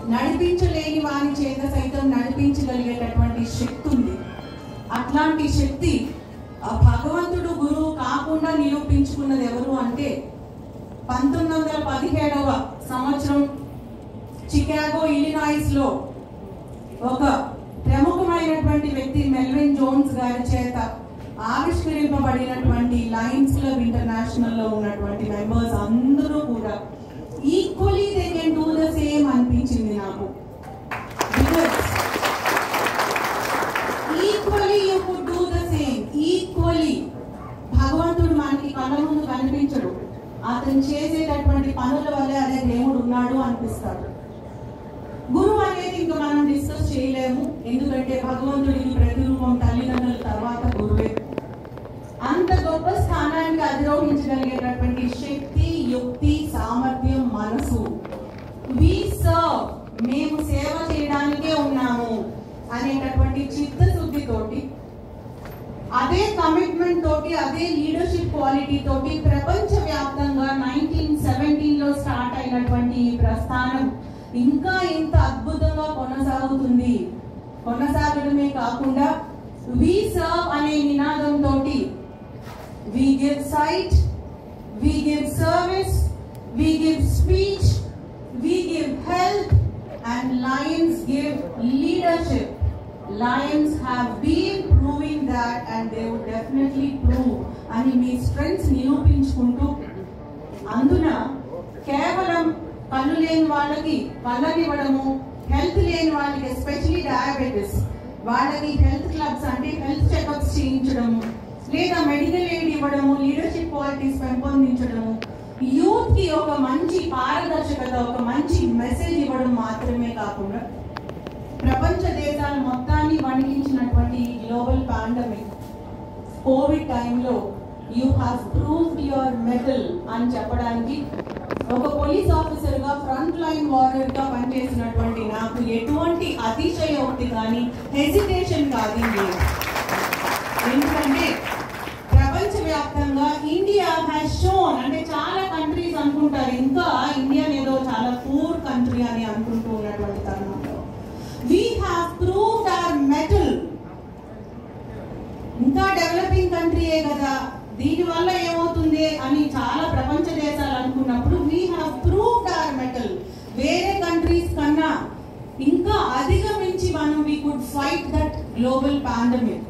నడిపించలేని వారి చేత సైతం నడిపించగలిగేటటువంటి శక్తి ఉంది అట్లాంటి శక్తి ఆ భగవంతుడు గురువు కాకుండా నిరూపించుకున్నది ఎవరు అంటే పంతొమ్మిది వందల పదిహేడవ సంవత్సరం చికాగో ఇలినాయిస్ లో ఒక ప్రముఖమైనటువంటి వ్యక్తి మెల్విన్ జోన్స్ గారి చేత ఆవిష్కరింపబడినటువంటి లయన్స్ క్లబ్ ఇంటర్నేషనల్ లో ఉన్నటువంటి మెంబర్స్ అందరూ కూడా equally they can do the same అనిపించింది నాకు because equally you could do the same equally భగవంతుడు మనకి కళ్ళ ముందు కనిపించడు అతను చేసేటటువంటి పనుల వల్లే అదే దేవుడు ఉన్నాడు అనిపిస్తాడు గురువు అనేది ఇంకా మనం డిస్కస్ చేయలేము ఎందుకంటే భగవంతుడికి ప్రతిరూపం తల్లిదండ్రుల తర్వాత గురువే అంత గొప్ప స్థానానికి అధిరోహించగలిగేటటువంటి శక్తి యుక్తి సామర్థ్యం మనసు వి సర్వ్ మేము సేవ చేయడానికే ఉన్నాము అనేటటువంటి చిత్తశుద్ధితోటి అదే కమిట్మెంట్ తోటి అదే లీడర్షిప్ క్వాలిటీ తోటి ప్రపంచ వ్యాప్తంగా నైన్టీన్ సెవెంటీన్ లో స్టార్ట్ అయినటువంటి ఈ ప్రస్థానం ఇంకా ఇంత అద్భుతంగా కొనసాగుతుంది కొనసాగడమే కాకుండా వి సర్వ్ అనే నినాదం తోటి we give sight we give service we give speech we give help and lions give leadership Lions have been proving that and they would definitely prove అని మీ స్ట్రెంగ్స్ నిరూపించుకుంటూ అందున కేవలం కళ్ళు లేని వాళ్ళకి కళ్ళనివ్వడము హెల్త్ లేని వాళ్ళకి ఎస్పెషలీ డయాబెటిస్ వాళ్ళకి హెల్త్ క్లబ్స్ అంటే హెల్త్ చెకప్స్ చేయించడము లేదా మెడికల్ ఎయిడ్ ఇవ్వడము లీడర్షిప్ క్వాలిటీస్ పెంపొందించడము యూత్ కి ఒక మంచి పారదర్శకత ఒక మంచి మెసేజ్ ఇవ్వడం మాత్రమే కాకుండా ప్రపంచ దేశాల మొత్తాన్ని వణికించినటువంటి ఈ గ్లోబల్ పాండమిక్ కోవిడ్ టైంలో you have proved your mettle అని చెప్పడానికి ఒక పోలీస్ ఆఫీసర్ గా ఫ్రంట్ లైన్ వారియర్ గా పనిచేసినటువంటి నాకు ఎటువంటి అతిశయోక్తి కానీ హెసిటేషన్ కాదు లేదు ఎందుకంటే ప్రపంచ వ్యాప్తంగా ఇండియా హ్యాస్ షోన్ అంటే చాలా కంట్రీస్ అనుకుంటారు ఇంకా ఇండియా ఏదో చాలా పూర్ కంట్రీ అని అనుకుంటూ ఉన్నటువంటి తరుణంలో we have proved our mettle ఇంకా డెవలపింగ్ కంట్రీయే కదా దీని వల్ల ఏమవుతుంది అని చాలా ప్రపంచ దేశాలు అనుకున్నప్పుడు we have proved our mettle వేరే కంట్రీస్ కన్నా ఇంకా అధిగమించి మనం we could fight that global pandemic